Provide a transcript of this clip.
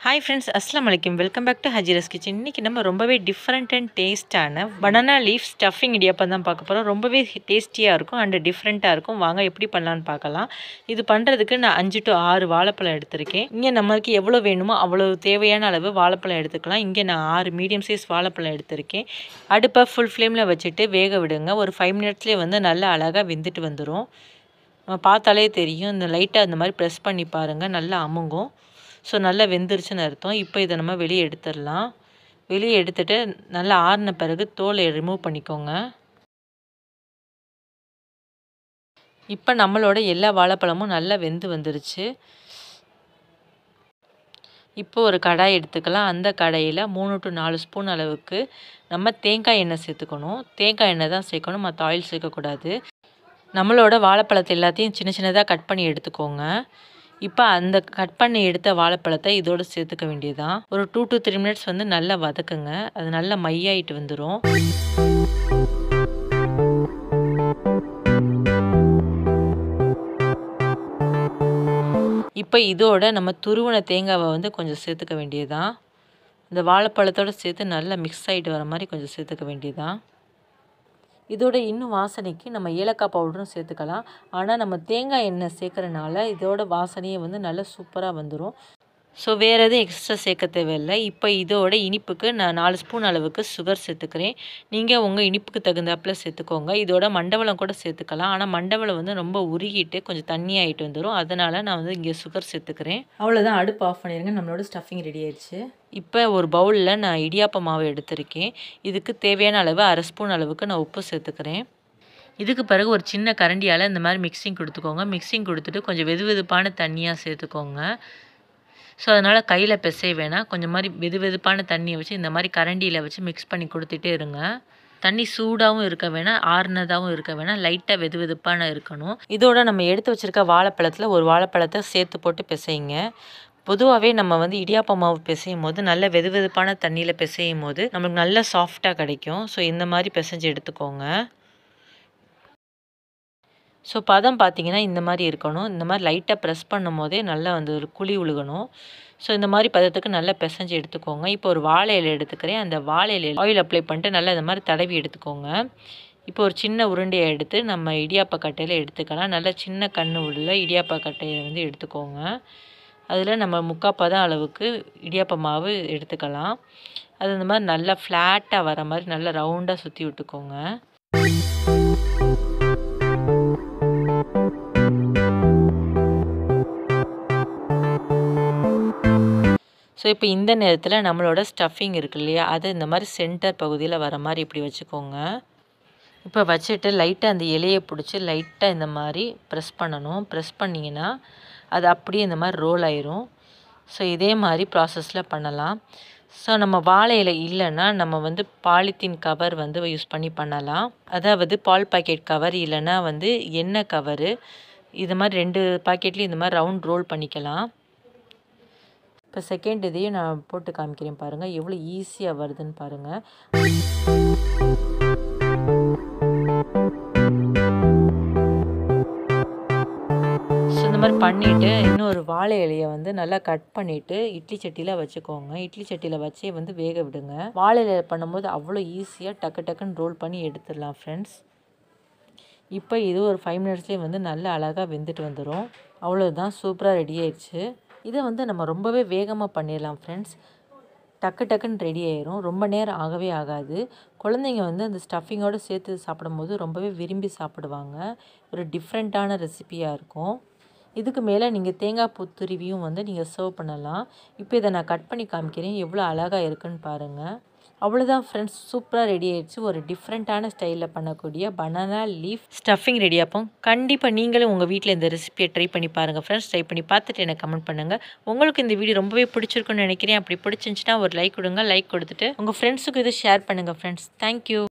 hi friends அஸ்லாம் வலைக்கம் welcome back to Hajira's kitchen இன்றைக்கி நம்ம ரொம்பவே டிஃப்ரெண்ட் அண்ட் டேஸ்ட்டான பனானா லீஃப் ஸ்டஃபிங் இடியாப்பம் தான் பார்க்க போகிறோம் ரொம்பவே டேஸ்டியாக இருக்கும் அண்ட் டிஃப்ரெண்ட்டாக இருக்கும் வாங்க எப்படி பண்ணலான்னு பார்க்கலாம் இது பண்ணுறதுக்கு நான் அஞ்சு டு ஆறு வாழைப்பழம் எடுத்திருக்கேன் இங்கே நம்மளுக்கு எவ்வளோ வேணுமோ அவ்வளோ தேவையான அளவு வாழைப்பழம் எடுத்துக்கலாம் இங்கே நான் ஆறு மீடியம் சைஸ் வாழைப்பழம் எடுத்திருக்கேன் அடுப்பை ஃபுல் ஃப்ளேமில் வச்சுட்டு வேக விடுங்க ஒரு ஃபைவ் மினிட்ஸ்லேயே வந்து நல்லா அழகாக வெந்துட்டு வந்துடும் நம்ம பார்த்தாலே தெரியும் இந்த லைட்டாக இந்த மாதிரி ப்ரெஸ் பண்ணி பாருங்கள் நல்லா அமுங்கும் ஸோ நல்லா வெந்துருச்சுன்னு அர்த்தம் இப்போ இதை நம்ம வெளியே எடுத்துடலாம் வெளியே எடுத்துட்டு நல்லா ஆறின பிறகு தோலை ரிமூவ் பண்ணிக்கோங்க இப்போ நம்மளோட எல்லா வாழைப்பழமும் நல்லா வெந்து வந்துருச்சு இப்போ ஒரு கடாய் எடுத்துக்கலாம் அந்த கடாயில் மூணு டு நாலு ஸ்பூன் அளவுக்கு நம்ம தேங்காய் எண்ணெய் சேர்த்துக்கணும் தேங்காய் எண்ணெய் தான் சேர்க்கணும் மற்ற ஆயில் சேர்க்கக்கூடாது நம்மளோட வாழைப்பழத்தை எல்லாத்தையும் சின்ன சின்னதாக கட் பண்ணி எடுத்துக்கோங்க இப்போ அந்த கட் பண்ணி எடுத்த வாழைப்பழத்தை இதோடு சேர்த்துக்க வேண்டியதான் ஒரு டூ டு த்ரீ மினிட்ஸ் வந்து நல்லா வதக்குங்க அது நல்லா மையாயிட்டு வந்துடும் இப்போ இதோட நம்ம துருவன தேங்காவை வந்து கொஞ்சம் சேர்த்துக்க வேண்டியதான் இந்த வாழைப்பழத்தோடு சேர்த்து நல்லா மிக்ஸ் ஆகிட்டு வர மாதிரி கொஞ்சம் சேர்த்துக்க வேண்டியதான் இதோட இன்னும் வாசனைக்கு நம்ம ஏலக்காய் பவுடரும் சேர்த்துக்கலாம் ஆனால் நம்ம தேங்காய் எண்ணெய் சேர்க்குறனால இதோட வாசனையே வந்து நல்லா சூப்பராக வந்துடும் ஸோ வேறு எதுவும் எக்ஸ்ட்ரா சேர்க்க தேவையில்லை இப்போ இதோட இனிப்புக்கு நான் நாலு ஸ்பூன் அளவுக்கு சுகர் சேர்த்துக்கிறேன் நீங்கள் உங்கள் இனிப்புக்கு தகுந்தாப்பில் சேர்த்துக்கோங்க இதோட மண்டவளம் கூட சேர்த்துக்கலாம் ஆனால் மண்டவளம் வந்து ரொம்ப உருகிட்டு கொஞ்சம் தண்ணி ஆகிட்டு வந்துடும் அதனால் நான் வந்து இங்கே சுகர் சேர்த்துக்கிறேன் அவ்வளோதான் அடுப்பு ஆஃப் பண்ணிடுங்க நம்மளோட ஸ்டஃபிங் ரெடி ஆயிடுச்சு இப்போ ஒரு பவுலில் நான் இடியாப்ப மாவு எடுத்திருக்கேன் இதுக்கு தேவையான அளவு அரை ஸ்பூன் அளவுக்கு நான் உப்பு சேர்த்துக்கிறேன் இதுக்கு பிறகு ஒரு சின்ன கரண்டியால் இந்த மாதிரி மிக்சிங் கொடுத்துக்கோங்க மிக்சிங் கொடுத்துட்டு கொஞ்சம் வெது வெதுப்பான தண்ணியாக சேர்த்துக்கோங்க ஸோ அதனால் கையில் பிசைய வேணாம் கொஞ்சம் மாதிரி வெது வெதுப்பான தண்ணியை வச்சு இந்த மாதிரி கரண்டியில் வச்சு மிக்ஸ் பண்ணி கொடுத்துட்டே இருங்க தண்ணி சூடாகவும் இருக்க வேணாம் ஆறுனதாகவும் இருக்க வேணாம் லைட்டாக வெது வெதுப்பான இருக்கணும் இதோட நம்ம எடுத்து வச்சுருக்க வாழைப்பழத்தில் ஒரு வாழைப்பழத்தை சேர்த்து போட்டு பிசைங்க பொதுவாகவே நம்ம வந்து இடியாப்ப மாவு பிசையும் போது நல்ல வெது வெதுப்பான தண்ணியில் பிசையும் போது நம்மளுக்கு நல்ல சாஃப்டாக கிடைக்கும் ஸோ இந்த மாதிரி பிசைஞ்சு எடுத்துக்கோங்க ஸோ பதம் பார்த்தீங்கன்னா இந்த மாதிரி இருக்கணும் இந்த மாதிரி லைட்டாக ப்ரெஸ் பண்ணும் போதே நல்லா வந்து குழி உழுகணும் ஸோ இந்த மாதிரி பதத்துக்கு நல்லா பிசைஞ்சு எடுத்துக்கோங்க இப்போ ஒரு வாழை இலை எடுத்துக்கிறேன் அந்த வாழை இலையில் ஆயில் அப்ளை பண்ணிட்டு நல்லா இந்த மாதிரி தடவி எடுத்துக்கோங்க இப்போ ஒரு சின்ன உருண்டையை எடுத்து நம்ம இடியாப்ப கட்டையில் எடுத்துக்கலாம் நல்லா சின்ன கண்ணு உள்ள இடியாப்ப கட்டையை வந்து எடுத்துக்கோங்க அதில் நம்ம முக்கால் பதம் அளவுக்கு இடியாப்ப மாவு எடுத்துக்கலாம் அது இந்த மாதிரி நல்லா ஃப்ளாட்டாக வர மாதிரி நல்லா ரவுண்டாக சுற்றி விட்டுக்கோங்க ஸோ இப்போ இந்த நேரத்தில் நம்மளோட ஸ்டஃபிங் இருக்கு இல்லையா அதை இந்த மாதிரி சென்டர் பகுதியில் வர மாதிரி இப்படி வச்சுக்கோங்க இப்போ வச்சுட்டு லைட்டாக அந்த இலையை பிடிச்சி லைட்டாக இந்த மாதிரி ப்ரெஸ் பண்ணணும் ப்ரெஸ் பண்ணிங்கன்னா அது அப்படியே இந்த மாதிரி ரோல் ஆயிரும் ஸோ இதே மாதிரி ப்ராசஸில் பண்ணலாம் ஸோ நம்ம வாழை இலை இல்லைன்னா நம்ம வந்து பாலித்தீன் கவர் வந்து யூஸ் பண்ணி பண்ணலாம் அதாவது பால் பாக்கெட் கவர் இல்லைன்னா வந்து எண்ணெய் கவரு இது மாதிரி ரெண்டு பாக்கெட்லேயும் இந்த மாதிரி ரவுண்ட் ரோல் பண்ணிக்கலாம் இப்போ செகண்ட் இதையும் நான் போட்டு காமிக்கிறேன் பாருங்கள் எவ்வளோ ஈஸியாக வருதுன்னு பாருங்கள் ஸோ இந்த மாதிரி பண்ணிவிட்டு இன்னொரு வாழை இலையை வந்து நல்லா கட் பண்ணிவிட்டு இட்லி சட்டியில் வச்சுக்கோங்க இட்லி சட்டியில் வச்சே வந்து வேக விடுங்க வாழை இலையை பண்ணும்போது அவ்வளோ ஈஸியாக டக்கு டக்குன்னு ரோல் பண்ணி எடுத்துடலாம் ஃப்ரெண்ட்ஸ் இப்போ இது ஒரு ஃபைவ் மினிட்ஸ்லேயே வந்து நல்லா அழகாக வெந்துட்டு வந்துடும் அவ்வளோதான் சூப்பராக ரெடி ஆயிடுச்சு இதை வந்து நம்ம ரொம்பவே வேகமாக பண்ணிடலாம் ஃப்ரெண்ட்ஸ் டக்கு டக்குன்னு ரெடி ஆயிரும் ரொம்ப நேரம் ஆகவே ஆகாது குழந்தைங்க வந்து அந்த ஸ்டஃபிங்கோடு சேர்த்து சாப்பிடும்போது ரொம்பவே விரும்பி சாப்பிடுவாங்க ஒரு டிஃப்ரெண்ட்டான ரெசிபியாக இருக்கும் இதுக்கு மேலே நீங்கள் தேங்காய் பூ துருவியும் வந்து நீங்கள் சர்வ் பண்ணலாம் இப்போ இதை நான் கட் பண்ணி காமிக்கிறேன் எவ்வளோ அழகாக இருக்குன்னு பாருங்கள் அவ்வளோதான் ஃப்ரெண்ட்ஸ் சூப்பராக ரெடி ஆயிடுச்சு ஒரு டிஃப்ரெண்ட்டான ஸ்டைலில் பண்ணக்கூடிய பனானா லீஃப் ஸ்டஃபிங் ரெடி ஆப்போம் கண்டிப்பாக நீங்களும் உங்கள் வீட்டில் இந்த ரெசிபியை ட்ரை பண்ணி பாருங்கள் ஃப்ரெண்ட்ஸ் ட்ரை பண்ணி பார்த்துட்டு எனக்கு கமெண்ட் பண்ணுங்கள் உங்களுக்கு இந்த வீடியோ ரொம்பவே பிடிச்சிருக்குன்னு நினைக்கிறேன் அப்படி பிடிச்சிருந்துச்சுன்னா ஒரு லைக் கொடுங்க லைக் கொடுத்துட்டு உங்கள் ஃப்ரெண்ட்ஸுக்கு இதை ஷேர் பண்ணுங்கள் ஃப்ரெண்ட்ஸ் தேங்க்யூ